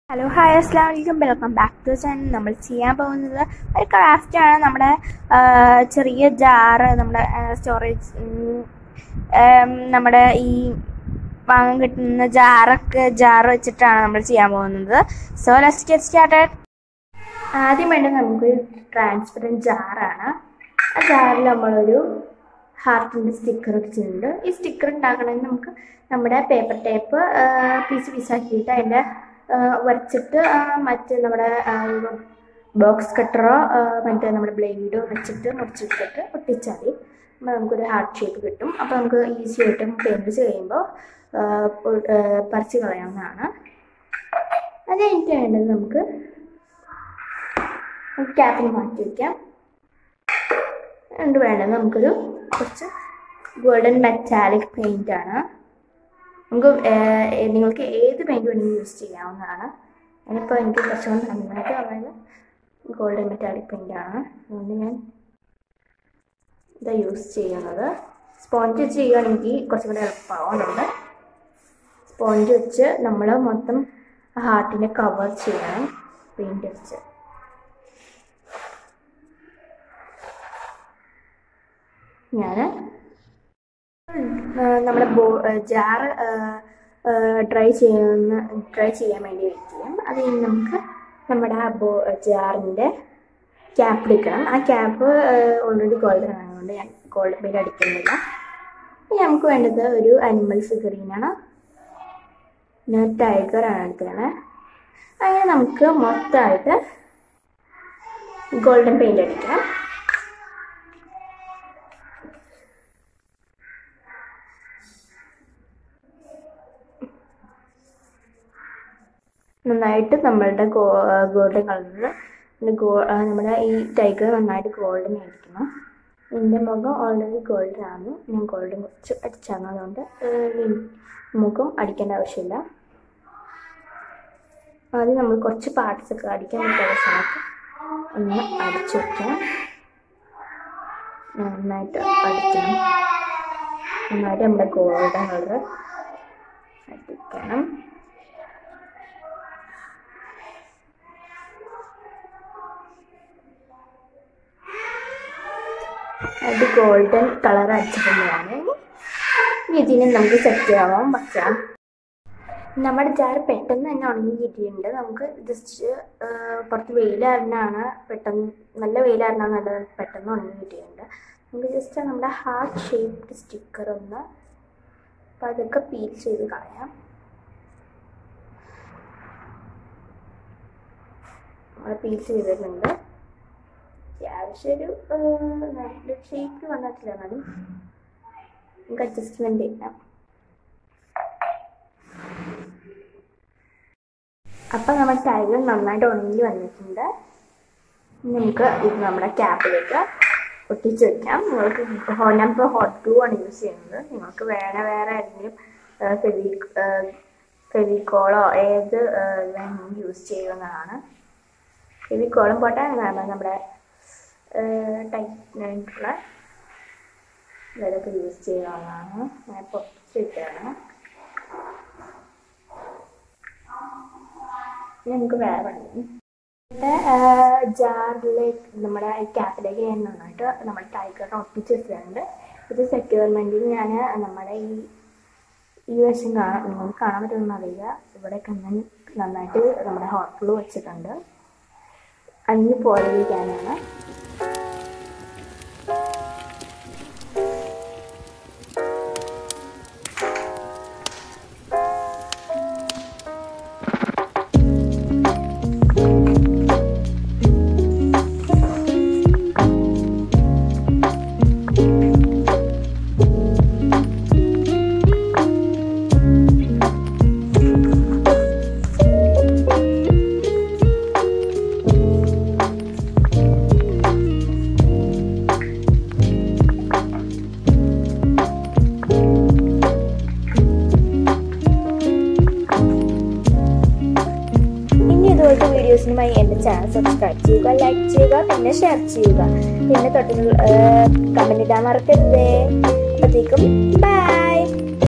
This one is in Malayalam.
ഹലോ ഹായ് അസ്ലാം വലൈക്കും വെൽക്കം ബാക്ക് ടു ചാനൽ നമ്മൾ ചെയ്യാൻ പോകുന്നത് ഒരു ക്രാഫ്റ്റ് ആണ് നമ്മുടെ ആ, ചെറിയ ജാറ് നമ്മുടെ സ്റ്റോറേജ് നമ്മുടെ ഈ വാങ്ങാൻ കിട്ടുന്ന ജാറൊക്കെ ജാറ് വെച്ചിട്ടാണ് നമ്മൾ ചെയ്യാൻ പോകുന്നത് സോ ലെറ്റ്സ് ഗെറ്റ് സ്റ്റാർട്ടഡ് ആദ്യം വേണ്ടത് നമുക്കൊരു ട്രാൻസ്പെറൻറ്റ് ജാറാണ് ആ ജാറിൽ നമ്മളൊരു ഹാർട്ടിൻ്റെ സ്റ്റിക്കർ വെച്ചിട്ടുണ്ട് ഈ സ്റ്റിക്കർ ഉണ്ടാക്കണമെങ്കിൽ നമുക്ക് നമ്മുടെ പേപ്പർ ടേപ്പ് പീസ് പീസാക്കിയിട്ട് അതിൻ്റെ വരച്ചിട്ട് ആ, മറ്റ് നമ്മുടെ ബോക്സ് കട്ടറോ മറ്റേ നമ്മുടെ ബ്ലേഡോ വെച്ചിട്ട് മുറിച്ചിട്ടിട്ട് ഒട്ടിച്ചാൽ മതി അപ്പോൾ നമുക്കൊരു ഹാർട്ട് ഷേപ്പ് കിട്ടും അപ്പോൾ നമുക്ക് ഈസി ആയിട്ട് പെയിൻറ്റ് ചെയ്യുമ്പോൾ പറിച്ച് കളയാവുന്നതാണ് അത് കഴിഞ്ഞിട്ട് വേണ്ടത് നമുക്ക് ക്യാപ്പിന് മാറ്റി വയ്ക്കാം എന്നിട്ട് വേണ്ടത് നമുക്കൊരു കുറച്ച് ഗോൾഡൻ മെറ്റാലിക് പെയിൻ്റ് ആണ് നമുക്ക് ഏർ, നിങ്ങൾക്ക് ഏത് പെയിൻറ് വേണമെങ്കിലും യൂസ് ചെയ്യാവുന്നതാണ് അതിനിപ്പോൾ എനിക്ക് കുറച്ചുകൂടി നന്നായിട്ട് വന്നത് ഗോൾഡൻ മെറ്റാലിക് പെയിൻ്റ് ആണ് അതുകൊണ്ട് ഞാൻ ഇതാ യൂസ് ചെയ്യുന്നത് സ്പോഞ്ച് വെച്ച് ചെയ്യുകയാണെങ്കിൽ കുറച്ചും കൂടി എളുപ്പമാവും അതുകൊണ്ട് സ്പോഞ്ച് വെച്ച് നമ്മൾ മൊത്തം ഹാർട്ടിനെ കവർ ചെയ്യണം പെയിൻ്റ് വെച്ച് ഞാൻ നമ്മുടെ ബോ ജാറ് ഡ്രൈ ചെയ്യുന്ന ഡ്രൈ ചെയ്യാൻ വേണ്ടി വെയിറ്റ് ചെയ്യാം അത് കഴിഞ്ഞ് നമുക്ക് നമ്മുടെ ആ ബോ ജാറിൻ്റെ ക്യാപ്പ് എടുക്കണം ആ ക്യാപ്പ് ഓൾറെഡി ഗോൾഡൻ ആയതുകൊണ്ട് ഞാൻ ഗോൾഡൻ പെയിൻ്റ് അടിക്കുന്നില്ല ഇനി നമുക്ക് വേണ്ടത് ഒരു അനിമൽ ഫിഗറീനാണ് ഞാൻ ടൈഗറാണ് എടുക്കുന്നത് അങ്ങനെ നമുക്ക് മൊത്തമായിട്ട് ഗോൾഡൻ പെയിൻ്റ് അടിക്കണം നന്നായിട്ട് നമ്മളുടെ ഗോ ഗോൾഡൻ കളർ ഗോ നമ്മുടെ ഈ ടൈഗർ നന്നായിട്ട് ഗോൾഡൻ ആയിരിക്കണം എൻ്റെ മുഖം ഓൾറെഡി ഗോൾഡൻ ആണ് ഞാൻ ഗോൾഡൻ കുറച്ച് അടിച്ചാണ് അതുകൊണ്ട് ഏഹ്, മുഖം അടിക്കേണ്ട ആവശ്യമില്ല ആദ്യം നമ്മൾ കുറച്ച് പാർട്സ് ഒക്കെ അടിക്കാൻ പറ്റുന്ന സമയത്ത് ഒന്ന് അടിച്ചു വയ്ക്കാം നന്നായിട്ട് അടിക്കണം നന്നായിട്ട് നമ്മുടെ ഗോൾഡൻ കളർ അടിക്കണം അത് ഗോൾഡൻ കളർ അടിച്ചിട്ടുള്ളതാണ് ഇനി ഇതിനെ നമുക്ക് സെറ്റ് ആവാൻ പറ്റാം നമ്മുടെ ജാർ പെട്ടെന്ന് തന്നെ ഉണങ്ങി കിട്ടിയിട്ടുണ്ട് നമുക്ക് ജസ്റ്റ് പുറത്ത് വെയിലാറിനാണ് പെട്ടെന്ന് നല്ല വെയിലാറിനാണ് നല്ല പെട്ടെന്ന് ഉണങ്ങി കിട്ടിയിട്ടുണ്ട് നമുക്ക് ജസ്റ്റ് നമ്മുടെ ഹാർട്ട് ഷേപ്ഡ് സ്റ്റിക്കർ ഒന്ന് പതുക്കെ പീൽ ചെയ്ത് കളയാം നമ്മൾ പീൽ ചെയ്തിട്ടുണ്ട് അത്യാവശ്യം ഒരു നല്ല ഷേപ്പ് വന്നിട്ടില്ല എന്നാലും നമുക്ക് അഡ്ജസ്റ്റ്മെന്റ് ചെയ്യാം അപ്പം നമ്മുടെ ടൈഗർ നന്നായിട്ട് ഉണങ്ങി വന്നിട്ടുണ്ട് ഇനി നമുക്ക് ഇത് നമ്മുടെ ക്യാപ്പിലേക്ക് ഒട്ടിച്ച് വെക്കാം നിങ്ങൾക്ക് ഹോ- ഞാനിപ്പോൾ ഹോട്ട് ഗ്ലൂ ആണ് യൂസ് ചെയ്യുന്നത് നിങ്ങൾക്ക് വേറെ വേറെ ഏതെങ്കിലും ഫെവി ഫെവിക്കോളോ ഏത് വേണമെങ്കിലും യൂസ് ചെയ്യുന്നതാണ് ഫെവിക്കോളും പോട്ടെ നമ്മുടെ ടൈറ്റായിട്ടുള്ള ഇതൊക്കെ യൂസ് ചെയ്യാവുന്നതാണ് ഞാൻ പൊട്ടിച്ചിട്ടാണ് ഇനി നമുക്ക് വേറെ പണി ജാറിലേക്ക് നമ്മുടെ ക്യാപ്പിലേക്ക് ഞാൻ നന്നായിട്ട് നമ്മുടെ ടൈഗറിനെ ഒട്ടിച്ച് വെച്ചിട്ടുണ്ട് ഇത് സെക്യൂർമെൻറ്റിൽ ഞാൻ നമ്മുടെ ഈ ഈ വശം കാണാൻ നിങ്ങൾക്ക് കാണാൻ പറ്റുമെന്ന് അറിയില്ല ഇവിടെയൊക്കെ ഞാൻ നന്നായിട്ട് നമ്മുടെ ഹോട്ടൽ വെച്ചിട്ടുണ്ട് അഞ്ഞു പോയിരിക്കാനാണ് ഇനി ഇതുപോലത്തെ വീഡിയോസിനുമായി എൻ്റെ ചാനൽ സബ്സ്ക്രൈബ് ചെയ്യുക ലൈക്ക് ചെയ്യുക പിന്നെ ഷെയർ ചെയ്യുക പിന്നെ തൊട്ടുള്ള കമൻറ്റ് ഇടാൻ മറക്കരുതേ അപ്പോഴത്തേക്കും ബൈ